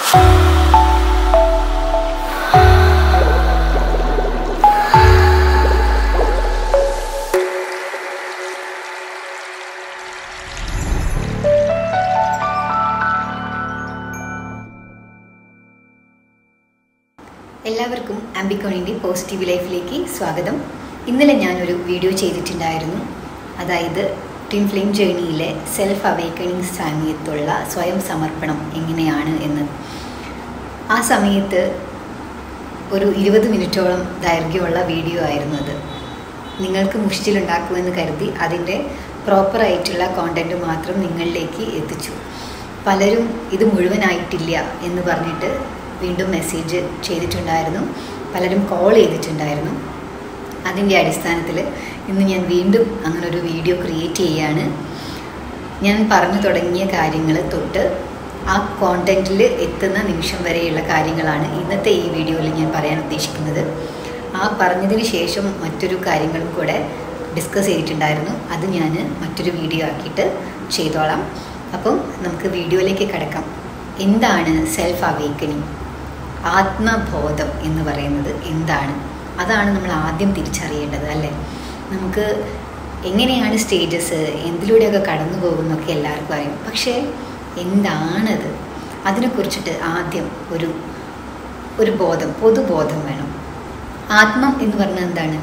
എല്ലാവർക്കും ആംബിക്കോണിൻ്റെ പോസിറ്റീവ് ലൈഫിലേക്ക് സ്വാഗതം ഇന്നലെ ഞാനൊരു വീഡിയോ ചെയ്തിട്ടുണ്ടായിരുന്നു അതായത് ട്വിൻ ഫ്ലെയിം ജേണിയിലെ സെൽഫ് അവേക്കണിങ് സമയത്തുള്ള സ്വയം സമർപ്പണം എങ്ങനെയാണ് എന്ന് ആ സമയത്ത് ഒരു ഇരുപത് മിനിറ്റോളം ദൈർഘ്യമുള്ള വീഡിയോ ആയിരുന്നു അത് നിങ്ങൾക്ക് മുഷ്ടിലുണ്ടാക്കുമെന്ന് കരുതി അതിൻ്റെ പ്രോപ്പറായിട്ടുള്ള കോണ്ടൻറ്റ് മാത്രം നിങ്ങളിലേക്ക് എത്തിച്ചു പലരും ഇത് മുഴുവനായിട്ടില്ല എന്ന് പറഞ്ഞിട്ട് വീണ്ടും മെസ്സേജ് ചെയ്തിട്ടുണ്ടായിരുന്നു പലരും കോൾ ചെയ്തിട്ടുണ്ടായിരുന്നു അതിൻ്റെ അടിസ്ഥാനത്തിൽ ഇന്ന് ഞാൻ വീണ്ടും അങ്ങനെ ഒരു വീഡിയോ ക്രിയേറ്റ് ചെയ്യുകയാണ് ഞാൻ പറഞ്ഞു തുടങ്ങിയ കാര്യങ്ങൾ തൊട്ട് ആ കോണ്ടൻറ്റിൽ എത്തുന്ന നിമിഷം വരെയുള്ള കാര്യങ്ങളാണ് ഇന്നത്തെ ഈ വീഡിയോയിൽ ഞാൻ പറയാൻ ഉദ്ദേശിക്കുന്നത് ആ പറഞ്ഞതിന് ശേഷം മറ്റൊരു കാര്യങ്ങളും കൂടെ ഡിസ്കസ് ചെയ്തിട്ടുണ്ടായിരുന്നു അത് ഞാൻ മറ്റൊരു വീഡിയോ ആക്കിയിട്ട് ചെയ്തോളാം അപ്പം നമുക്ക് വീഡിയോയിലേക്ക് കിടക്കാം എന്താണ് സെൽഫ് അവേക്കണിങ് ആത്മബോധം എന്ന് പറയുന്നത് എന്താണ് അതാണ് നമ്മൾ ആദ്യം തിരിച്ചറിയേണ്ടത് അല്ലേ നമുക്ക് എങ്ങനെയാണ് സ്റ്റേജസ് എന്തിലൂടെയൊക്കെ കടന്നു പോകുന്നൊക്കെ എല്ലാവർക്കും അറിയും പക്ഷേ എന്താണത് അതിനെക്കുറിച്ചിട്ട് ആദ്യം ഒരു ഒരു ബോധം പൊതുബോധം വേണം ആത്മം എന്ന് പറഞ്ഞാൽ എന്താണ്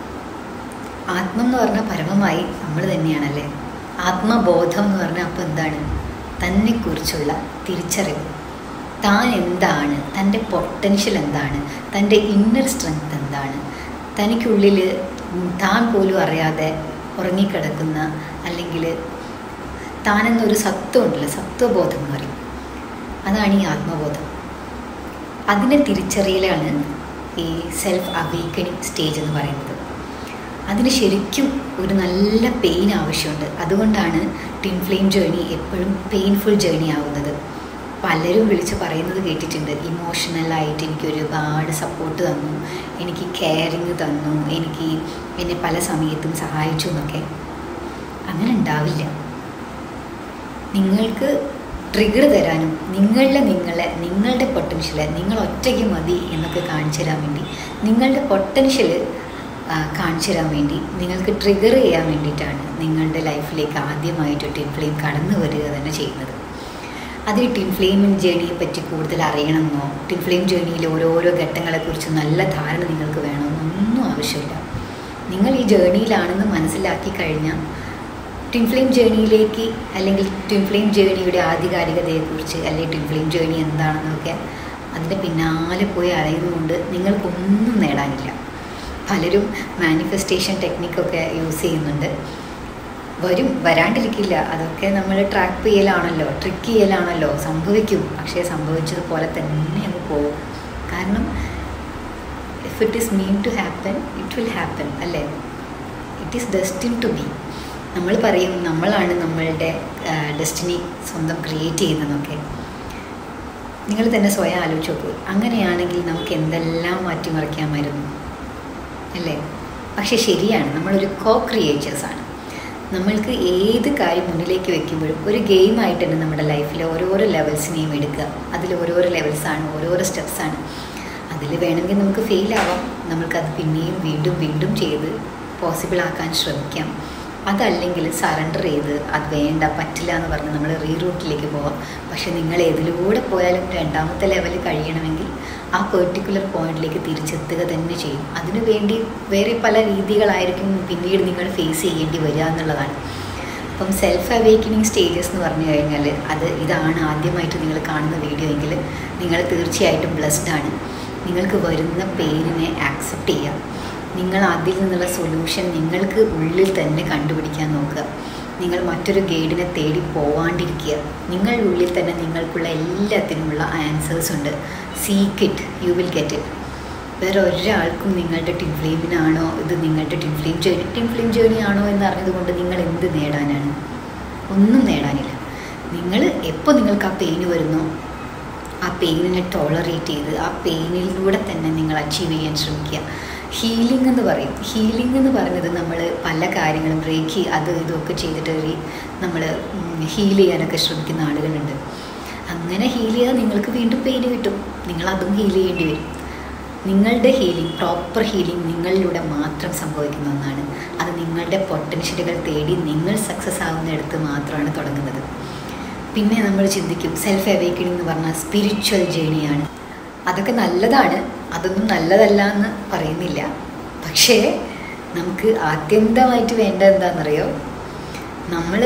ആത്മം എന്ന് പറഞ്ഞാൽ പരമമായി നമ്മൾ തന്നെയാണല്ലേ ആത്മബോധം എന്ന് പറഞ്ഞാൽ അപ്പോൾ എന്താണ് തന്നെക്കുറിച്ചുള്ള തിരിച്ചറിവ് താൻ എന്താണ് തൻ്റെ പൊട്ടൻഷ്യൽ എന്താണ് തൻ്റെ ഇന്നർ സ്ട്രെങ്ത് എന്താണ് തനിക്കുള്ളിൽ താൻ പോലും അറിയാതെ ഉറങ്ങിക്കിടക്കുന്ന അല്ലെങ്കിൽ താനെന്നൊരു സത്വം ഉണ്ടല്ലോ സത്വബോധം എന്ന് പറയും അതാണ് ഈ ആത്മബോധം അതിനെ തിരിച്ചറിയലാണ് ഈ സെൽഫ് അവേക്കണിങ് സ്റ്റേജ് എന്ന് പറയുന്നത് അതിന് ശരിക്കും ഒരു നല്ല പെയിൻ ആവശ്യമുണ്ട് അതുകൊണ്ടാണ് ടിൻ ഫ്ലെയിം ജേണി എപ്പോഴും പെയിൻഫുൾ ജേണി ആവുന്നത് പലരും വിളിച്ച് പറയുന്നത് കേട്ടിട്ടുണ്ട് ഇമോഷണലായിട്ട് എനിക്ക് ഒരുപാട് സപ്പോർട്ട് തന്നു എനിക്ക് കെയറിങ് തന്നു എനിക്ക് എന്നെ പല സമയത്തും സഹായിച്ചു എന്നൊക്കെ അങ്ങനെ ഉണ്ടാവില്ല നിങ്ങൾക്ക് ട്രിഗർ തരാനും നിങ്ങളുടെ നിങ്ങളെ നിങ്ങളുടെ പൊട്ടൻഷ്യല് നിങ്ങൾ ഒറ്റയ്ക്ക് മതി എന്നൊക്കെ കാണിച്ചു തരാൻ വേണ്ടി നിങ്ങളുടെ പൊട്ടൻഷ്യൽ കാണിച്ചു തരാൻ വേണ്ടി നിങ്ങൾക്ക് ട്രിഗർ ചെയ്യാൻ വേണ്ടിയിട്ടാണ് നിങ്ങളുടെ ലൈഫിലേക്ക് ആദ്യമായിട്ട് ടിൻ ഫ്ലെയിം കടന്നു വരിക തന്നെ ചെയ്യുന്നത് അതിൽ ടിൻ ഫ്ലെയിം ജേണിയെ പറ്റി കൂടുതൽ അറിയണമെന്നോ ടിൻ ഫ്ലെയിം ജേണിയിലെ ഓരോരോ ഘട്ടങ്ങളെക്കുറിച്ച് നല്ല ധാരണ നിങ്ങൾക്ക് വേണമെന്നൊന്നും ആവശ്യമില്ല നിങ്ങൾ ഈ ജേണിയിലാണെന്ന് മനസ്സിലാക്കി കഴിഞ്ഞാൽ ടിൻ ഫ്ലെയിം ജേണിയിലേക്ക് അല്ലെങ്കിൽ ടിൻ ഫ്ലെയിം ജേണിയുടെ ആധികാരികതയെക്കുറിച്ച് അല്ലെങ്കിൽ ടിൻ ഫ്ലെയിം ജേണി എന്താണെന്നൊക്കെ അതിൻ്റെ പിന്നാലെ പോയി അറിയുന്നതുകൊണ്ട് നിങ്ങൾക്കൊന്നും നേടാനില്ല പലരും മാനിഫെസ്റ്റേഷൻ ടെക്നിക്കൊക്കെ യൂസ് ചെയ്യുന്നുണ്ട് വരും വരാണ്ടിരിക്കില്ല അതൊക്കെ നമ്മൾ ട്രാക്ക് ചെയ്യലാണല്ലോ ട്രിക്ക് ചെയ്യലാണല്ലോ സംഭവിക്കും പക്ഷേ സംഭവിച്ചതുപോലെ തന്നെ അങ്ങ് പോകും കാരണം if it is mean to happen it will happen അല്ലേ it is destine to be നമ്മൾ പറയും നമ്മളാണ് നമ്മളുടെ ഡെസ്റ്റിനി സ്വന്തം ക്രിയേറ്റ് ചെയ്യുന്നതെന്നൊക്കെ നിങ്ങൾ തന്നെ സ്വയം ആലോചിച്ച് നോക്കൂ അങ്ങനെയാണെങ്കിൽ നമുക്ക് എന്തെല്ലാം മാറ്റിമറിക്കാമായിരുന്നു അല്ലേ പക്ഷെ ശരിയാണ് നമ്മളൊരു കോ ക്രിയേറ്റേഴ്സാണ് നമ്മൾക്ക് ഏത് കാര്യം മുന്നിലേക്ക് വെക്കുമ്പോഴും ഒരു ഗെയിമായിട്ട് തന്നെ നമ്മുടെ ലൈഫിൽ ഓരോരോ ലെവൽസിനെയും എടുക്കുക അതിൽ ഓരോരോ ലെവൽസാണ് ഓരോരോ സ്റ്റെപ്സാണ് അതിൽ വേണമെങ്കിൽ നമുക്ക് ഫെയിൽ ആവാം നമുക്കത് പിന്നെയും വീണ്ടും വീണ്ടും ചെയ്ത് പോസിബിൾ ആക്കാൻ ശ്രമിക്കാം അതല്ലെങ്കിൽ സറണ്ടർ ചെയ്ത് അത് വേണ്ട പറ്റില്ല എന്ന് പറഞ്ഞ് നമ്മൾ റീറൂട്ടിലേക്ക് പോവാം പക്ഷെ നിങ്ങൾ ഏതിലൂടെ പോയാലും രണ്ടാമത്തെ ലെവൽ കഴിയണമെങ്കിൽ ആ പെർട്ടിക്കുലർ പോയിന്റിലേക്ക് തിരിച്ചെത്തുക തന്നെ ചെയ്യും അതിനു വേണ്ടി വേറെ പല രീതികളായിരിക്കും പിന്നീട് നിങ്ങൾ ഫേസ് ചെയ്യേണ്ടി വരിക എന്നുള്ളതാണ് അപ്പം സെൽഫ് അവേക്കനിങ് സ്റ്റേജസ് എന്ന് പറഞ്ഞു കഴിഞ്ഞാൽ അത് ഇതാണ് ആദ്യമായിട്ട് നിങ്ങൾ കാണുന്ന വീഡിയോ എങ്കിൽ നിങ്ങൾ തീർച്ചയായിട്ടും ബ്ലെസ്ഡ് ആണ് നിങ്ങൾക്ക് വരുന്ന പെയിനിനെ ആക്സെപ്റ്റ് ചെയ്യുക നിങ്ങൾ അതിൽ നിന്നുള്ള സൊല്യൂഷൻ നിങ്ങൾക്ക് ഉള്ളിൽ തന്നെ കണ്ടുപിടിക്കാൻ നോക്കുക നിങ്ങൾ മറ്റൊരു ഗൈഡിനെ തേടി പോവാണ്ടിരിക്കുക നിങ്ങളുടെ ഉള്ളിൽ തന്നെ നിങ്ങൾക്കുള്ള എല്ലാത്തിനുമുള്ള ആൻസേഴ്സ് ഉണ്ട് seek it you will get it വേറെ ഒരാൾക്കും നിങ്ങളുടെ ടിൻ ഫ്ലെയിമിനാണോ ഇത് നിങ്ങളുടെ twin flame journey twin flame journey ആണോ എന്ന് അറിഞ്ഞതുകൊണ്ട് നിങ്ങൾ എന്ത് നേടാനാണ് ഒന്നും നേടാനില്ല നിങ്ങൾ എപ്പോൾ നിങ്ങൾക്ക് ആ പെയിന് വരുന്നോ ആ പെയിനിനെ ടോളറേറ്റ് ചെയ്ത് ആ പെയിനിലൂടെ തന്നെ നിങ്ങൾ അച്ചീവ് ചെയ്യാൻ ശ്രമിക്കുക ഹീലിംഗ് എന്ന് പറയും ഹീലിംഗ് എന്ന് പറയുന്നത് നമ്മൾ പല കാര്യങ്ങളും ബ്രേക്ക് അത് ഇതൊക്കെ ചെയ്തിട്ട് നമ്മൾ ഹീൽ ചെയ്യാനൊക്കെ ശ്രമിക്കുന്ന ആളുകളുണ്ട് അങ്ങനെ ഹീൽ ചെയ്താൽ നിങ്ങൾക്ക് വീണ്ടും പെയിന് കിട്ടും നിങ്ങൾ അതും ഹീൽ ചെയ്യേണ്ടി വരും നിങ്ങളുടെ ഹീലിംഗ് പ്രോപ്പർ ഹീലിംഗ് നിങ്ങളിലൂടെ മാത്രം സംഭവിക്കുന്ന ഒന്നാണ് അത് നിങ്ങളുടെ പൊട്ടൻഷ്യലുകൾ തേടി നിങ്ങൾ സക്സസ് ആവുന്നിടത്ത് മാത്രമാണ് തുടങ്ങുന്നത് പിന്നെ നമ്മൾ ചിന്തിക്കും സെൽഫ് അവേക്കണിംഗ് എന്ന് പറഞ്ഞാൽ സ്പിരിച്വൽ ജേണിയാണ് അതൊക്കെ നല്ലതാണ് അതൊന്നും നല്ലതല്ല എന്ന് പറയുന്നില്ല പക്ഷേ നമുക്ക് ആത്യന്തമായിട്ട് വേണ്ട എന്താണെന്നറിയോ നമ്മൾ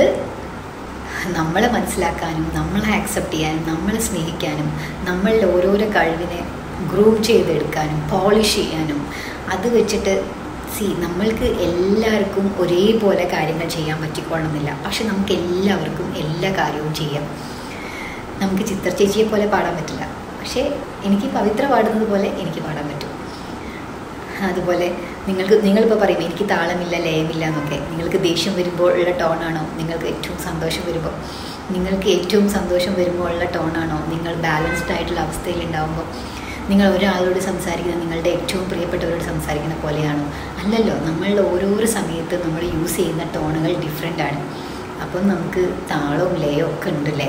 നമ്മളെ മനസ്സിലാക്കാനും നമ്മളെ ആക്സെപ്റ്റ് ചെയ്യാനും നമ്മളെ സ്നേഹിക്കാനും നമ്മളുടെ ഓരോരോ കഴിവിനെ ഗ്രൂം ചെയ്തെടുക്കാനും പോളിഷ് ചെയ്യാനും അത് വെച്ചിട്ട് സി നമ്മൾക്ക് എല്ലാവർക്കും ഒരേപോലെ കാര്യങ്ങൾ ചെയ്യാൻ പറ്റിക്കൊള്ളുന്നില്ല പക്ഷെ നമുക്ക് എല്ലാവർക്കും എല്ലാ കാര്യവും ചെയ്യാം നമുക്ക് ചിത്ര ചേച്ചിയെ പോലെ പാടാൻ പറ്റില്ല പക്ഷേ എനിക്ക് പവിത്ര പാടുന്നത് പോലെ എനിക്ക് പാടാൻ പറ്റും അതുപോലെ നിങ്ങൾക്ക് നിങ്ങളിപ്പോൾ പറയും എനിക്ക് താളമില്ല ലയമില്ല എന്നൊക്കെ നിങ്ങൾക്ക് ദേഷ്യം വരുമ്പോൾ ഉള്ള ടോണാണോ നിങ്ങൾക്ക് ഏറ്റവും സന്തോഷം വരുമ്പോൾ നിങ്ങൾക്ക് ഏറ്റവും സന്തോഷം വരുമ്പോൾ ഉള്ള ടോണാണോ നിങ്ങൾ ബാലൻസ്ഡ് ആയിട്ടുള്ള അവസ്ഥയിൽ ഉണ്ടാകുമ്പോൾ നിങ്ങൾ ഒരാളോട് സംസാരിക്കുന്ന നിങ്ങളുടെ ഏറ്റവും പ്രിയപ്പെട്ടവരോട് സംസാരിക്കുന്ന പോലെയാണോ അല്ലല്ലോ നമ്മളുടെ ഓരോരോ സമയത്ത് നമ്മൾ യൂസ് ചെയ്യുന്ന ടോണുകൾ ഡിഫറെൻ്റ് ആണ് അപ്പം നമുക്ക് താളവും ലയവും ഒക്കെ ഉണ്ടല്ലേ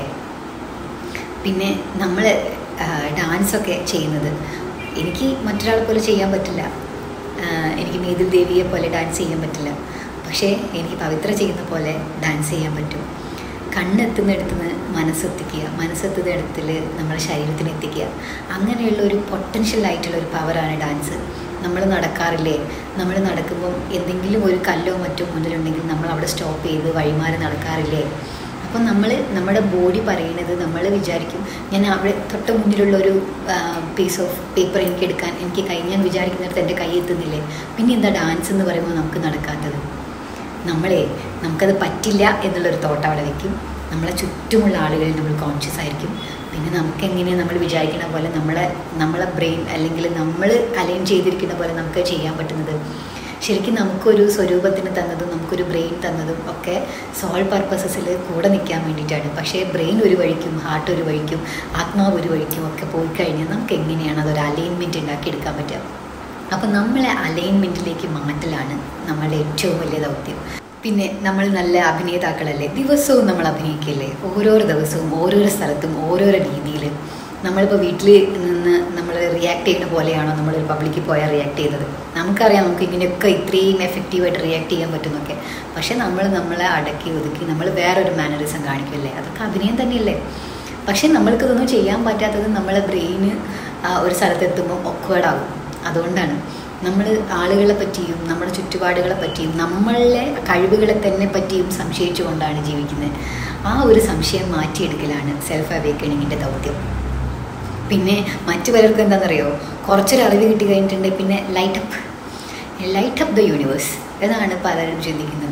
പിന്നെ നമ്മൾ ഡാൻസൊക്കെ ചെയ്യുന്നത് എനിക്ക് മറ്റൊരാളെ പോലെ ചെയ്യാൻ പറ്റില്ല എനിക്ക് മേതിൽ ദേവിയെ പോലെ ഡാൻസ് ചെയ്യാൻ പറ്റില്ല പക്ഷേ എനിക്ക് പവിത്ര ചെയ്യുന്ന പോലെ ഡാൻസ് ചെയ്യാൻ പറ്റും കണ്ണെത്തുന്നിടത്ത് നിന്ന് മനസ്സെത്തിക്കുക മനസ്സെത്തുന്നിടത്തിൽ നമ്മുടെ ശരീരത്തിന് എത്തിക്കുക അങ്ങനെയുള്ള ഒരു പൊട്ടൻഷ്യൽ ആയിട്ടുള്ള ഒരു പവറാണ് ഡാൻസ് നമ്മൾ നടക്കാറില്ലേ നമ്മൾ നടക്കുമ്പം എന്തെങ്കിലും ഒരു കല്ലോ മറ്റോ മുന്നിലുണ്ടെങ്കിൽ നമ്മൾ അവിടെ സ്റ്റോപ്പ് ചെയ്ത് വഴിമാറി നടക്കാറില്ലേ അപ്പം നമ്മൾ നമ്മുടെ ബോഡി പറയുന്നത് നമ്മൾ വിചാരിക്കും ഞാൻ അവിടെ തൊട്ട് മുന്നിലുള്ള ഒരു പീസ് ഓഫ് പേപ്പർ എനിക്ക് എടുക്കാൻ എനിക്ക് കൈ ഞാൻ വിചാരിക്കുന്നിടത്ത് എൻ്റെ കൈ എത്തുന്നില്ലേ പിന്നെ എന്താ ഡാൻസ് എന്ന് പറയുമ്പോൾ നമുക്ക് നടക്കാത്തത് നമ്മളെ നമുക്കത് പറ്റില്ല എന്നുള്ളൊരു തോട്ട് അവിടെ വയ്ക്കും നമ്മളെ ചുറ്റുമുള്ള ആളുകളിൽ നമ്മൾ കോൺഷ്യസ് ആയിരിക്കും പിന്നെ നമുക്ക് എങ്ങനെയാണ് നമ്മൾ വിചാരിക്കുന്ന പോലെ നമ്മളെ നമ്മളെ ബ്രെയിൻ അല്ലെങ്കിൽ നമ്മൾ അലൈൻ ചെയ്തിരിക്കുന്ന പോലെ നമുക്ക് ചെയ്യാൻ പറ്റുന്നത് ശരിക്കും നമുക്കൊരു സ്വരൂപത്തിന് തന്നതും നമുക്കൊരു ബ്രെയിൻ തന്നതും ഒക്കെ സോൾ പർപ്പസസിൽ കൂടെ നിൽക്കാൻ വേണ്ടിയിട്ടാണ് പക്ഷേ ബ്രെയിൻ ഒരു വഴിക്കും ഹാർട്ട് ഒരു വഴിക്കും ആത്മാവ് ഒരു വഴിക്കും ഒക്കെ പോയി കഴിഞ്ഞാൽ നമുക്ക് എങ്ങനെയാണ് അതൊരു അലൈൻമെൻറ്റ് ഉണ്ടാക്കിയെടുക്കാൻ പറ്റുക അപ്പം നമ്മളെ അലൈൻമെൻറ്റിലേക്ക് മാറ്റലാണ് നമ്മളുടെ ഏറ്റവും വലിയ ദൗത്യം പിന്നെ നമ്മൾ നല്ല അഭിനേതാക്കളല്ലേ ദിവസവും നമ്മൾ അഭിനയിക്കില്ലേ ഓരോരോ ദിവസവും ഓരോരോ സ്ഥലത്തും ഓരോരോ രീതിയിൽ നമ്മളിപ്പോൾ വീട്ടിൽ നിന്ന് നമ്മൾ റിയാക്ട് ചെയ്യുന്ന പോലെയാണോ നമ്മളൊരു പബ്ലിക്കിൽ പോയാൽ റിയാക്ട് ചെയ്തത് നമുക്കറിയാം നമുക്ക് ഇങ്ങനെയൊക്കെ ഇത്രയും എഫക്റ്റീവായിട്ട് റിയാക്ട് ചെയ്യാൻ പറ്റുന്നൊക്കെ പക്ഷെ നമ്മൾ നമ്മളെ അടക്കി ഒതുക്കി നമ്മൾ വേറൊരു മാനറിസം കാണിക്കുമല്ലേ അതൊക്കെ അഭിനയം തന്നെയല്ലേ പക്ഷെ നമ്മൾക്കിതൊന്നും ചെയ്യാൻ പറ്റാത്തത് നമ്മളെ ബ്രെയിന് ഒരു സ്ഥലത്തെത്തുമ്പോൾ ഒക്വേർഡാകും അതുകൊണ്ടാണ് നമ്മൾ ആളുകളെ പറ്റിയും നമ്മുടെ ചുറ്റുപാടുകളെ പറ്റിയും നമ്മളുടെ കഴിവുകളെ തന്നെ പറ്റിയും സംശയിച്ചുകൊണ്ടാണ് ജീവിക്കുന്നത് ആ ഒരു സംശയം മാറ്റിയെടുക്കലാണ് സെൽഫ് അവേക്കണിങ്ങിൻ്റെ ദൗത്യം പിന്നെ മറ്റു പലർക്കും എന്താണെന്നറിയോ കുറച്ചൊരു അറിവ് കിട്ടി കഴിഞ്ഞിട്ടുണ്ടെങ്കിൽ പിന്നെ light up light up the universe എന്നാണ് പലരും ചിന്തിക്കുന്നത്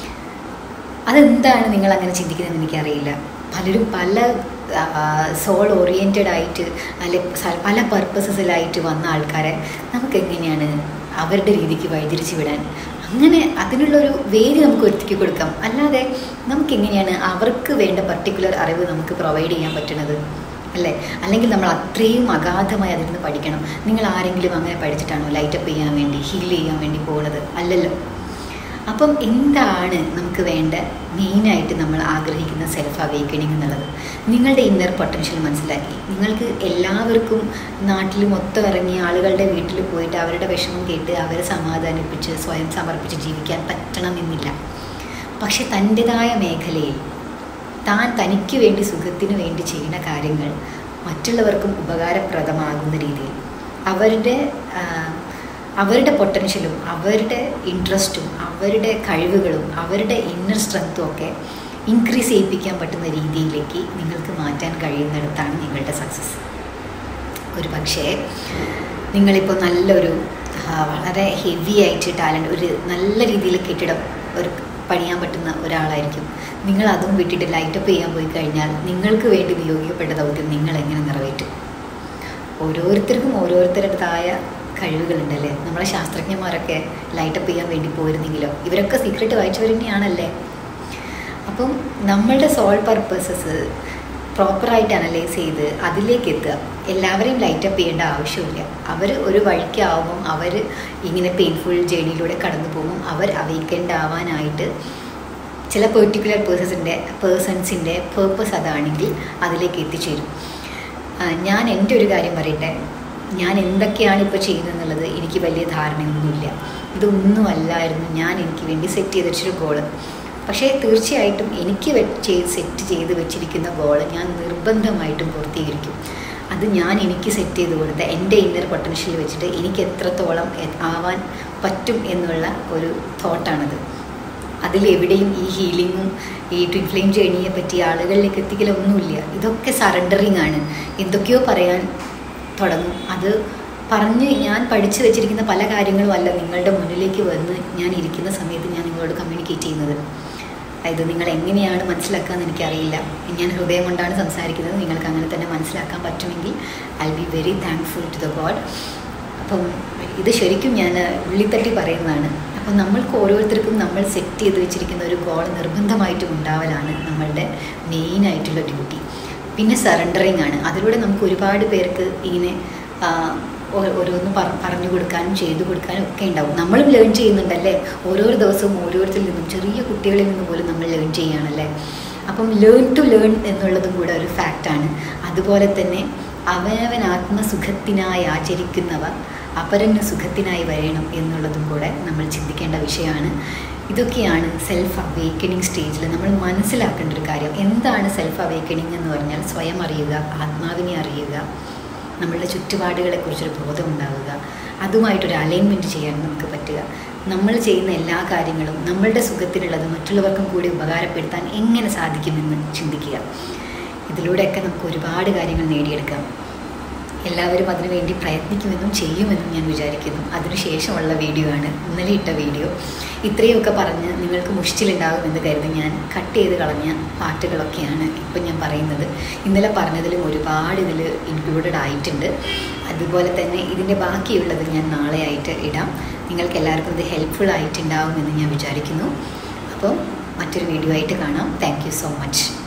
അതെന്താണ് നിങ്ങൾ അങ്ങനെ ചിന്തിക്കുന്നതെന്ന് എനിക്കറിയില്ല പലരും പല സോൾ ഓറിയൻറ്റഡ് ആയിട്ട് അല്ലെ പല പർപ്പസസിലായിട്ട് വന്ന ആൾക്കാരെ നമുക്ക് എങ്ങനെയാണ് അവരുടെ രീതിക്ക് വഴിതിരിച്ച് വിടാൻ അങ്ങനെ അതിനുള്ളൊരു വേദി നമുക്ക് ഒരുക്കി കൊടുക്കാം അല്ലാതെ നമുക്ക് എങ്ങനെയാണ് അവർക്ക് വേണ്ട പർട്ടിക്കുലർ അറിവ് നമുക്ക് പ്രൊവൈഡ് ചെയ്യാൻ പറ്റുന്നത് അല്ലേ അല്ലെങ്കിൽ നമ്മൾ അത്രയും അഗാധമായി അതിൽ നിന്ന് പഠിക്കണം നിങ്ങൾ ആരെങ്കിലും അങ്ങനെ പഠിച്ചിട്ടാണോ ലൈറ്റപ്പ് ചെയ്യാൻ വേണ്ടി ഹീൽ ചെയ്യാൻ വേണ്ടി പോകുന്നത് അല്ലല്ലോ അപ്പം എന്താണ് നമുക്ക് വേണ്ട മെയിനായിട്ട് നമ്മൾ ആഗ്രഹിക്കുന്ന സെൽഫ് അവേക്കണിങ് എന്നുള്ളത് നിങ്ങളുടെ ഇന്നർ പൊട്ടൻഷ്യൽ മനസ്സിലാക്കി നിങ്ങൾക്ക് എല്ലാവർക്കും നാട്ടിൽ മൊത്തം ഇറങ്ങി ആളുകളുടെ വീട്ടിൽ പോയിട്ട് അവരുടെ വിഷമം കേട്ട് അവരെ സമാധാനിപ്പിച്ച് സ്വയം സമർപ്പിച്ച് ജീവിക്കാൻ പറ്റണമെന്നില്ല പക്ഷെ തൻ്റെതായ മേഖലയിൽ താൻ തനിക്ക് വേണ്ടി സുഖത്തിന് വേണ്ടി ചെയ്യുന്ന കാര്യങ്ങൾ മറ്റുള്ളവർക്കും ഉപകാരപ്രദമാകുന്ന രീതിയിൽ അവരുടെ അവരുടെ പൊട്ടൻഷ്യലും അവരുടെ ഇൻട്രസ്റ്റും അവരുടെ കഴിവുകളും അവരുടെ ഇന്നർ സ്ട്രെങ്ത്തും ഒക്കെ ഇൻക്രീസ് ചെയ്യിപ്പിക്കാൻ പറ്റുന്ന രീതിയിലേക്ക് നിങ്ങൾക്ക് മാറ്റാൻ കഴിയുന്നിടത്താണ് നിങ്ങളുടെ സക്സസ് ഒരു പക്ഷേ നിങ്ങളിപ്പോൾ നല്ലൊരു വളരെ ഹെവി ആയിട്ട് ടാലൻറ്റ് ഒരു നല്ല രീതിയിൽ കെട്ടിടം ഒരു പണിയാൻ പറ്റുന്ന ഒരാളായിരിക്കും നിങ്ങൾ അതും വിട്ടിട്ട് ലൈറ്റപ്പ് ചെയ്യാൻ പോയി കഴിഞ്ഞാൽ നിങ്ങൾക്ക് വേണ്ടി നിയോഗിക്കപ്പെട്ട ദൗത്യം നിങ്ങൾ എങ്ങനെ നിറവേറ്റും ഓരോരുത്തർക്കും ഓരോരുത്തരുടേതായ കഴിവുകളുണ്ടല്ലേ നമ്മളെ ശാസ്ത്രജ്ഞന്മാരൊക്കെ ലൈറ്റപ്പ് ചെയ്യാൻ വേണ്ടി പോയിരുന്നെങ്കിലോ ഇവരൊക്കെ സീക്രട്ട് വായിച്ചവർ തന്നെയാണല്ലേ അപ്പം നമ്മളുടെ സോൾ പർപ്പസസ് പ്രോപ്പറായിട്ട് അനലൈസ് ചെയ്ത് അതിലേക്ക് എത്തുക എല്ലാവരെയും ലൈറ്റപ്പ് ചെയ്യേണ്ട ആവശ്യമില്ല അവർ ഒരു വഴിക്കാവുമ്പം അവർ ഇങ്ങനെ പെയിൻഫുൾ ജേണിയിലൂടെ കടന്നു പോകും അവർ അവീക്കൻഡ് ആവാനായിട്ട് ചില പെർട്ടിക്കുലർ പേഴ്സൺസിൻ്റെ പേഴ്സൺസിൻ്റെ പേർപ്പസ് അതാണെങ്കിൽ അതിലേക്ക് എത്തിച്ചേരും ആ, ഞാൻ എൻ്റെ ഒരു കാര്യം പറയട്ടെ ഞാൻ എന്തൊക്കെയാണ് ഇപ്പോൾ ചെയ്യുന്നതെന്നുള്ളത് എനിക്ക് വലിയ ധാരണയൊന്നുമില്ല ഇതൊന്നും അല്ലായിരുന്നു ഞാൻ എനിക്ക് വേണ്ടി സെറ്റ് ചെയ്ത് വെച്ചൊരു ഗോള് പക്ഷേ തീർച്ചയായിട്ടും എനിക്ക് വെ- ചെയ്ത് സെറ്റ് ചെയ്ത് വെച്ചിരിക്കുന്ന ഗോള് ഞാൻ നിർബന്ധമായിട്ടും പൂർത്തീകരിക്കും അത് ഞാൻ എനിക്ക് സെറ്റ് ചെയ്ത് കൊടുത്ത എൻ്റെ ഇന്നർ പൊട്ടൻഷ്യൽ വെച്ചിട്ട് എനിക്ക് എത്രത്തോളം എ- ആവാൻ പറ്റും എന്നുള്ള ഒരു തോട്ടാണത് അതിലെവിടെയും ഈ ഹീലിങ്ങും ഈ ട്വിൻ ഫ്ലെയിം ജേണിയെ പറ്റി ആളുകളിലേക്ക് എത്തിക്കലൊന്നുമില്ല ഇതൊക്കെ സറണ്ടറിങ് ആണ് എന്തൊക്കെയോ പറയാൻ തുടങ്ങും അത് പറഞ്ഞ് ഞാൻ പഠിച്ചു വെച്ചിരിക്കുന്ന പല കാര്യങ്ങളും അല്ല നിങ്ങളുടെ മുന്നിലേക്ക് വന്ന് ഞാൻ ഇരിക്കുന്ന സമയത്ത് ഞാൻ നിങ്ങളോട് കമ്മ്യൂണിക്കേറ്റ് ചെയ്യുന്നത് അതായത് നിങ്ങൾ എങ്ങനെയാണ് മനസ്സിലാക്കാമെന്ന് എനിക്കറിയില്ല ഞാൻ ഹൃദയം കൊണ്ടാണ് സംസാരിക്കുന്നത് നിങ്ങൾക്ക് അങ്ങനെ തന്നെ മനസ്സിലാക്കാൻ പറ്റുമെങ്കിൽ I be very thankful to the God അപ്പം ഇത് ശരിക്കും ഞാൻ ഉള്ളിത്തട്ടി പറയുന്നതാണ് അപ്പം നമ്മൾക്ക് ഓരോരുത്തർക്കും നമ്മൾ സെറ്റ് ചെയ്ത് വെച്ചിരിക്കുന്ന ഒരു ഗോൾ നിർബന്ധമായിട്ടും ഉണ്ടാവലാണ് നമ്മളുടെ മെയിനായിട്ടുള്ള ഡ്യൂട്ടി പിന്നെ സറണ്ടറിങ് ആണ് അതിലൂടെ നമുക്ക് ഒരുപാട് പേർക്ക് ഇങ്ങനെ ആ, ഓ- ഓരോന്ന് പറ- പറഞ്ഞു കൊടുക്കാനും ചെയ്തു കൊടുക്കാനും ഒക്കെ ഉണ്ടാവും നമ്മളും ലേൺ ചെയ്യുന്നുണ്ടല്ലേ ഓരോ ദിവസവും ഓരോരുത്തരിൽ നിന്നും ചെറിയ കുട്ടികളിൽ നിന്ന് പോലും നമ്മൾ ലേൺ ചെയ്യുകയാണല്ലേ അപ്പം ലേൺ ടു ലേൺ എന്നുള്ളതും കൂടെ ഒരു ഫാക്റ്റാണ് അതുപോലെ തന്നെ അവനവൻ ആത്മസുഖത്തിനായി ആചരിക്കുന്നവ അപരന് സുഖത്തിനായി വരയണം എന്നുള്ളതും കൂടെ നമ്മൾ ചിന്തിക്കേണ്ട വിഷയമാണ് ഇതൊക്കെയാണ് സെൽഫ് അവേക്കണിങ് സ്റ്റേജിൽ നമ്മൾ മനസ്സിലാക്കേണ്ട ഒരു കാര്യം എന്താണ് സെൽഫ് അവേക്കണിങ് എന്ന് പറഞ്ഞാൽ സ്വയം അറിയുക ആത്മാവിനെ അറിയുക നമ്മളുടെ ചുറ്റുപാടുകളെക്കുറിച്ചൊരു ബോധം ഉണ്ടാവുക അതുമായിട്ടൊരു അലൈൻമെൻറ്റ് ചെയ്യാൻ നമുക്ക് പറ്റുക നമ്മൾ ചെയ്യുന്ന എല്ലാ കാര്യങ്ങളും നമ്മളുടെ സുഖത്തിനുള്ളത് മറ്റുള്ളവർക്കും കൂടി ഉപകാരപ്പെടുത്താൻ എങ്ങനെ സാധിക്കുമെന്ന് ചിന്തിക്കുക ഇതിലൂടെയൊക്കെ നമുക്ക് ഒരുപാട് കാര്യങ്ങൾ നേടിയെടുക്കാം എല്ലാവരും അതിനുവേണ്ടി പ്രയത്നിക്കുമെന്നും ചെയ്യുമെന്നും ഞാൻ വിചാരിക്കുന്നു അതിനുശേഷമുള്ള വീഡിയോ ആണ് ഇന്നലെ ഇട്ട വീഡിയോ ഇത്രയൊക്കെ പറഞ്ഞ് നിങ്ങൾക്ക് മുഷിച്ചിലുണ്ടാകുമെന്ന് കരുതി ഞാൻ കട്ട് ചെയ്ത് കളഞ്ഞ പാട്ടുകളൊക്കെയാണ് ഇപ്പം ഞാൻ പറയുന്നത് ഇന്നലെ പറഞ്ഞതിലും ഒരുപാട് ഇതിൽ ഇൻക്ലൂഡഡ് ആയിട്ടുണ്ട് അതുപോലെ തന്നെ ഇതിൻ്റെ ബാക്കിയുള്ളത് ഞാൻ നാളെ ആയിട്ട് ഇടാം നിങ്ങൾക്ക് എല്ലാവർക്കും ഇത് ഹെൽപ്ഫുൾ ആയിട്ടുണ്ടാവുമെന്ന് ഞാൻ വിചാരിക്കുന്നു അപ്പോൾ മറ്റൊരു വീഡിയോ ആയിട്ട് കാണാം താങ്ക് യു സോ മച്ച്